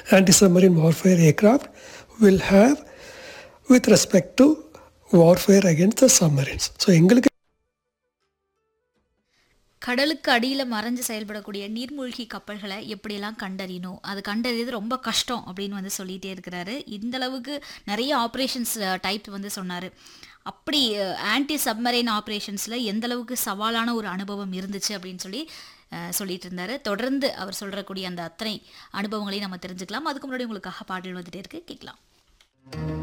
anti-submarine warfare aircraft will have with respect to warfare against the submarines. So எங்களுக்கு கடலுக்கு அடியில் மறைஞ்சு செயல்படக்கூடிய நீர்மூழ்கி கப்பல்களை எப்படியெல்லாம் கண்டறியணும் அது கண்டறியது ரொம்ப கஷ்டம் அப்படின்னு வந்து சொல்லிகிட்டே இருக்கிறாரு இந்த அளவுக்கு நிறைய ஆப்ரேஷன்ஸ் டைப் வந்து சொன்னார் அப்படி ஆன்டி சப்மரைன் ஆப்ரேஷன்ஸில் எந்த அளவுக்கு சவாலான ஒரு அனுபவம் இருந்துச்சு அப்படின்னு சொல்லி அஹ், சொல்லிட்டு இருந்தாரு தொடர்ந்து அவர் சொல்றக்கூடிய அந்த அத்தனை அனுபவங்களையும் நம்ம தெரிஞ்சுக்கலாம் அதுக்கு முன்னாடி உங்களுக்காக பாடல் வந்துட்டே இருக்கு கேட்கலாம்